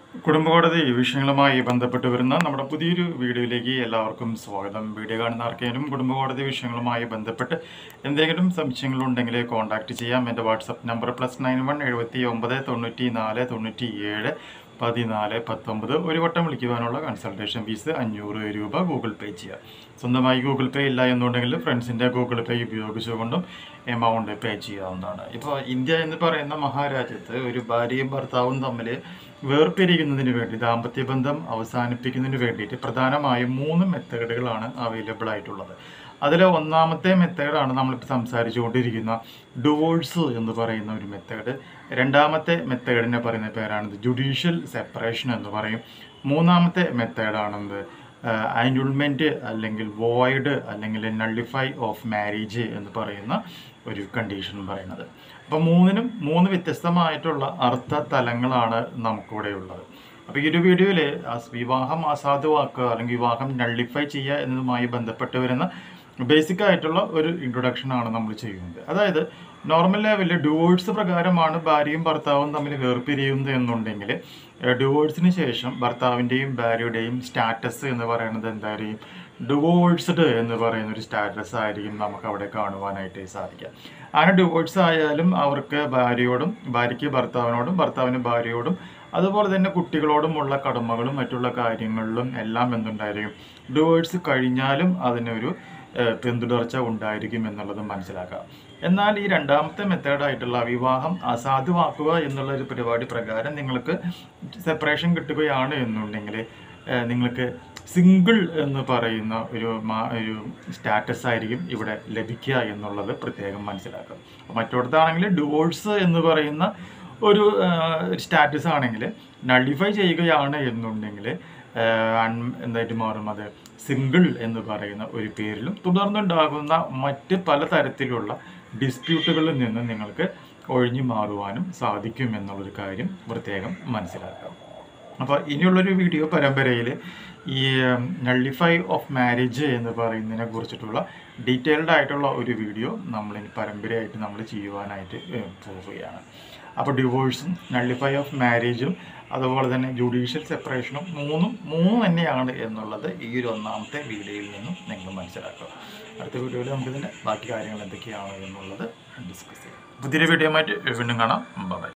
കുടുംബകോടതി വിഷയങ്ങളുമായി ബന്ധപ്പെട്ട് വരുന്ന നമ്മുടെ പുതിയൊരു വീഡിയോയിലേക്ക് എല്ലാവർക്കും സ്വാഗതം വീഡിയോ കാണുന്ന ആർക്കെങ്കിലും കുടുംബകോടതി വിഷയങ്ങളുമായി ബന്ധപ്പെട്ട് എന്തെങ്കിലും സംശയങ്ങളുണ്ടെങ്കിൽ കോൺടാക്റ്റ് ചെയ്യാം എൻ്റെ WhatsApp number plus nine one എഴുപത്തി ഒമ്പത് തൊണ്ണൂറ്റി നാല് തൊണ്ണൂറ്റി ഏഴ് പതിനാല് പത്തൊമ്പത് ഒരു വട്ടം വിളിക്കുവാനുള്ള കൺസൾട്ടേഷൻ ഫീസ് അഞ്ഞൂറ് രൂപ ഗൂഗിൾ പേ ചെയ്യുക സ്വന്തമായി ഗൂഗിൾ പേ ഇല്ല എന്നുണ്ടെങ്കിൽ ഫ്രണ്ട്സിൻ്റെ ഗൂഗിൾ പേ ഉപയോഗിച്ചുകൊണ്ടും എമൗണ്ട് പേ ചെയ്യാവുന്നതാണ് ഇപ്പോൾ ഇന്ത്യ എന്ന് പറയുന്ന മഹാരാജ്യത്ത് ഒരു ഭാര്യയും ഭർത്താവും തമ്മിൽ വേർപിരിയുന്നതിന് വേണ്ടി ദാമ്പത്യ ബന്ധം അവസാനിപ്പിക്കുന്നതിന് വേണ്ടിയിട്ട് പ്രധാനമായും മൂന്ന് മെത്തേഡുകളാണ് അവൈലബിൾ ആയിട്ടുള്ളത് അതിലെ ഒന്നാമത്തെ മെത്തേഡാണ് നമ്മളിപ്പോൾ സംസാരിച്ചുകൊണ്ടിരിക്കുന്ന ഡിവോഴ്സ് എന്ന് പറയുന്ന ഒരു മെത്തേഡ് രണ്ടാമത്തെ മെത്തേഡിനെ പറയുന്ന പേരാണിത് ജുഡീഷ്യൽ സെപ്പറേഷൻ എന്ന് പറയും മൂന്നാമത്തെ മെത്തേഡാണെന്ത് ആനുൾമെൻറ്റ് അല്ലെങ്കിൽ വോയിഡ് അല്ലെങ്കിൽ നള്ളിഫൈ ഓഫ് മാരേജ് എന്ന് പറയുന്ന ഒരു കണ്ടീഷൻ പറയുന്നത് അപ്പോൾ മൂന്നിനും മൂന്ന് വ്യത്യസ്തമായിട്ടുള്ള അർത്ഥ തലങ്ങളാണ് നമുക്കിവിടെ ഉള്ളത് അപ്പോൾ ഈ ഒരു വീഡിയോയിൽ വിവാഹം അസാധുവാക്കുക അല്ലെങ്കിൽ വിവാഹം നള്ളിഫൈ ചെയ്യുക എന്നതുമായി ബന്ധപ്പെട്ട് വരുന്ന ബേസിക് ആയിട്ടുള്ള ഒരു ഇൻട്രൊഡക്ഷൻ ആണ് നമ്മൾ ചെയ്യുന്നത് അതായത് നോർമൽ ലെവലിൽ ഡിവോഴ്സ് പ്രകാരമാണ് ഭാര്യയും ഭർത്താവും തമ്മിൽ വേർപിരിയുന്നത് എന്നുണ്ടെങ്കിൽ ഡിവോഴ്സിന് ശേഷം ഭർത്താവിൻ്റെയും ഭാര്യയുടെയും സ്റ്റാറ്റസ് എന്ന് പറയുന്നത് എന്തായിരിക്കും ഡിവോഴ്സ്ഡ് എന്ന് പറയുന്ന ഒരു സ്റ്റാറ്റസ് ആയിരിക്കും നമുക്ക് അവിടെ കാണുവാനായിട്ട് സാധിക്കുക അങ്ങനെ ഡിവോഴ്സ് ആയാലും അവർക്ക് ഭാര്യയോടും ഭാര്യയ്ക്ക് ഭർത്താവിനോടും ഭർത്താവിന് ഭാര്യയോടും അതുപോലെ തന്നെ കുട്ടികളോടുമുള്ള കടമകളും മറ്റുള്ള കാര്യങ്ങളിലും എല്ലാം എന്തുണ്ടായിരിക്കും ഡിവോഴ്സ് കഴിഞ്ഞാലും അതിനൊരു ഏഹ്, പിന്തുടർച്ച ഉണ്ടായിരിക്കും എന്നുള്ളത് മനസ്സിലാക്കാം എന്നാൽ ഈ രണ്ടാമത്തെ മെത്തേഡായിട്ടുള്ള വിവാഹം അസാധുവാക്കുക എന്നുള്ള ഒരു പരിപാടി പ്രകാരം നിങ്ങൾക്ക് സെപ്പറേഷൻ കിട്ടുകയാണ് എന്നുണ്ടെങ്കിൽ ഏഹ്, നിങ്ങൾക്ക് സിംഗിൾ എന്ന് പറയുന്ന ഒരു മാ- ഒരു സ്റ്റാറ്റസ് ആയിരിക്കും ഇവിടെ ലഭിക്കുക എന്നുള്ളത് പ്രത്യേകം മനസ്സിലാക്കുക അപ്പോൾ മറ്റിടത്താണെങ്കിൽ ഡിവോഴ്സ് എന്ന് പറയുന്ന ഒരു സ്റ്റാറ്റസ് ആണെങ്കിൽ നള്ളിഫൈ ചെയ്യുകയാണ് എന്നുണ്ടെങ്കിൽ അൺ- എന്തായിട്ട് മാറും അത് സിംഗിൾ എന്ന് പറയുന്ന ഒരു പേരിലും തുടർന്നുണ്ടാകുന്ന മറ്റ് പലതരത്തിലുള്ള ഡിസ്പ്യൂട്ടുകളിൽ നിന്ന് നിങ്ങൾക്ക് ഒഴിഞ്ഞു മാറുവാനും സാധിക്കും എന്നുള്ളൊരു കാര്യം പ്രത്യേകം മനസ്സിലാക്കാം അപ്പോൾ ഇനിയുള്ളൊരു വീഡിയോ പരമ്പരയിൽ ഈ നള്ളിഫൈ ഓഫ് മാരേജ് എന്ന് പറയുന്നതിനെ കുറിച്ചിട്ടുള്ള ഡീറ്റെയിൽഡ് ആയിട്ടുള്ള ഒരു വീഡിയോ നമ്മൾ ഇനി പരമ്പരയായിട്ട് നമ്മൾ ചെയ്യുവാനായിട്ട് ഏഹ്, പോവുകയാണ് അപ്പോൾ ഡിവോഴ്സും നള്ളിഫൈ ഓഫ് മാരേജും അതുപോലെ തന്നെ ജുഡീഷ്യൽ സെപ്പറേഷനും മൂന്നും മൂന്നും തന്നെയാണ് എന്നുള്ളത് ഈ ഒരു ഒന്നാമത്തെ വീഡിയോയിൽ നിന്നും നിങ്ങൾ മനസ്സിലാക്കുക അടുത്ത വീഡിയോയിൽ നമുക്കിതിൻ്റെ ബാക്കി കാര്യങ്ങൾ എന്തൊക്കെയാണ് എന്നുള്ളത് ഡിസ്കസ് ചെയ്യാം പുതിയൊരു വീഡിയോ ആയിട്ട് വീണ്ടും കാണാം ബൈ